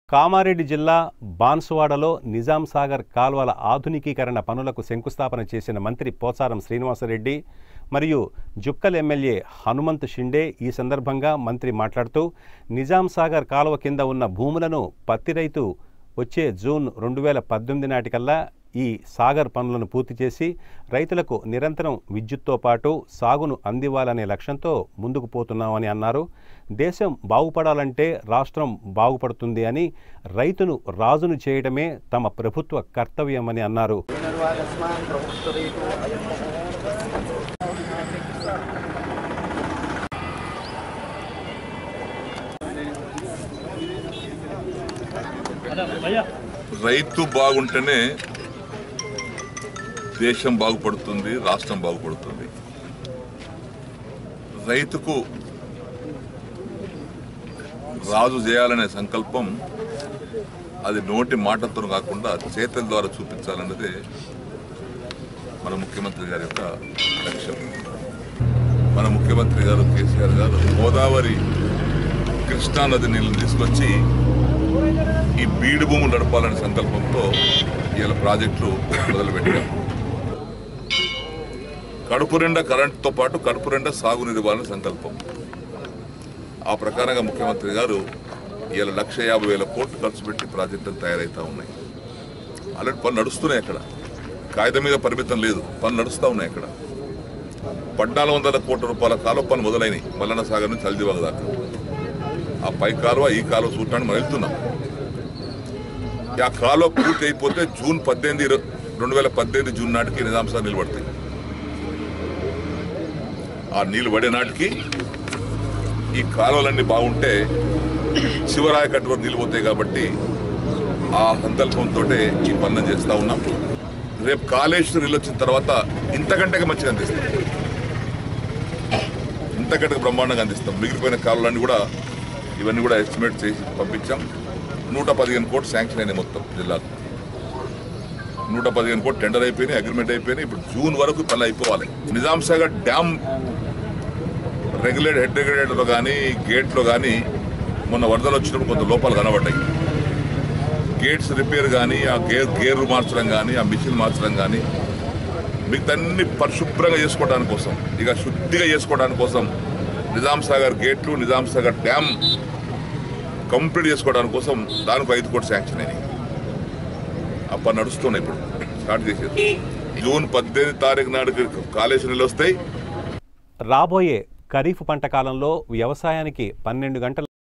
కామారెడ్డి జిల్లా బాన్సువాడలో నిజాం సాగర్ కాల్వల ఆధునికీకరణ పనులకు శంకుస్థాపన చేసిన మంత్రి పోచారం శ్రీనివాసరెడ్డి మరియు జుక్కల్ ఎమ్మెల్యే హనుమంత్ షిండే ఈ సందర్భంగా మంత్రి మాట్లాడుతూ నిజాం సాగర్ కాలువ కింద ఉన్న భూములను పత్తి రైతు వచ్చే జూన్ రెండు వేల పద్దెనిమిది నాటికల్లా ఈ సాగర్ పనులను పూర్తి చేసి రైతులకు నిరంతరం విద్యుత్తో పాటు సాగును అందివ్వాలనే లక్ష్యంతో ముందుకు పోతున్నామని అన్నారు దేశం బాగుపడాలంటే రాష్ట్రం బాగుపడుతుంది అని రైతును రాజును చేయడమే తమ ప్రభుత్వ కర్తవ్యమని అన్నారు పునర్వాగస్మాన్ ప్రభుత్వరేతు అయం రైతు బాగుంటేనే దేశం బాగుపడుతుంది రాష్ట్రం బాగుపడుతుంది రైతుకు రాజు చేయాలనే సంకల్పం అది నోటి మాటలతో కాకుండా చేతల ద్వారా చూపించాలన్నదే మన ముఖ్యమంత్రి గారి యొక్క లక్ష్యం మన ముఖ్యమంత్రి గారు కేసీఆర్ గారు గోదావరి కృష్ణా నది నీళ్ళని తీసుకొచ్చి ఈ బీడు భూములు నడపాలనే సంకల్పంతో ఇలా ప్రాజెక్టులు మొదలుపెట్టాం కడుపు నిండా కరెంటుతో పాటు కడుపు నిండా సాగునీరు ఇవ్వాలని సంకల్పం ఆ ప్రకారంగా ముఖ్యమంత్రి గారు ఇలా లక్ష యాభై వేల కోట్లు ఖర్చు పెట్టి ప్రాజెక్టులు తయారవుతా ఉన్నాయి ఆల్రెడీ పనులు నడుస్తున్నాయి అక్కడ కాగితం మీద పరిమితం లేదు పనులు నడుస్తూ ఉన్నాయి అక్కడ పద్నాలుగు వందల కోట్ల రూపాయల కాలువ పనులు మొదలైనవి మల్లన్న సాగర్ నుంచి హల్దీబాగ్ దాకా ఆ పై కాలువ ఈ కాలువ చూడటానికి మనం వెళ్తున్నాం ఆ కాలువ పూర్తి అయిపోతే జూన్ పద్దెనిమిది ఇర- రెండు వేల పద్దెనిమిది జూన్ నాటికి నిజాం సార్ నిలబడతాయి ఆ నీళ్ళు పడే నాటికి ఈ కాలువలన్నీ బాగుంటే శివరాయ కట్టు వరకు నీళ్ళు పోతాయి కాబట్టి ఆ సంకల్పంతో ఈ పనులను చేస్తా ఉన్నాం రేపు కాళేశ్వరం నీళ్ళు వచ్చిన తర్వాత ఇంతకంటే మంచిగా అందిస్తాం ఇంతకంటే బ్రహ్మాండంగా అందిస్తాం మిగిలిపోయిన కాలువలన్నీ కూడా ఇవన్నీ కూడా ఎస్టిమేట్ చేసి పంపించాం నూట పదిహేను కోట్లు శాంక్షన్ అయినాయి మొత్తం జిల్లాకు నూట పదిహేను కోట్లు టెండర్ అయిపోయినాయి అగ్రిమెంట్ అయిపోయినాయి ఇప్పుడు జూన్ వరకు పనులు అయిపోవాలి Nizam Sagar dam regulate head రెగ్యులేటర్లో కానీ గేట్లో కానీ మొన్న వరదలు వచ్చినప్పుడు కొంత లోపాలు కనబడ్డాయి గేట్స్ రిపేర్ కానీ ఆ గేర్ గేర్లు మార్చడం కానీ ఆ మిషన్ మార్చడం కానీ మిగతా అన్ని పరిశుభ్రంగా చేసుకోవడానికి కోసం ఇక శుద్ధిగా చేసుకోవడానికి కోసం నిజాం సాగర్ గేట్లు నిజాం సాగర్ డ్యామ్ కంప్లీట్ చేసుకోవడానికి కోసం దానికి ఐదు కోట్లు శాంక్షన్ అయినాయి అప్ప నడుస్తున్నాయి ఇప్పుడు స్టార్ట్ చేసేది జూన్ పద్దెనిమిది తారీఖు నాడు కాలేజీ నీళ్ళు వస్తాయి రాబోయే ఖరీఫ్ పంట కాలంలో వ్యవసాయానికి పన్నెండు గంటల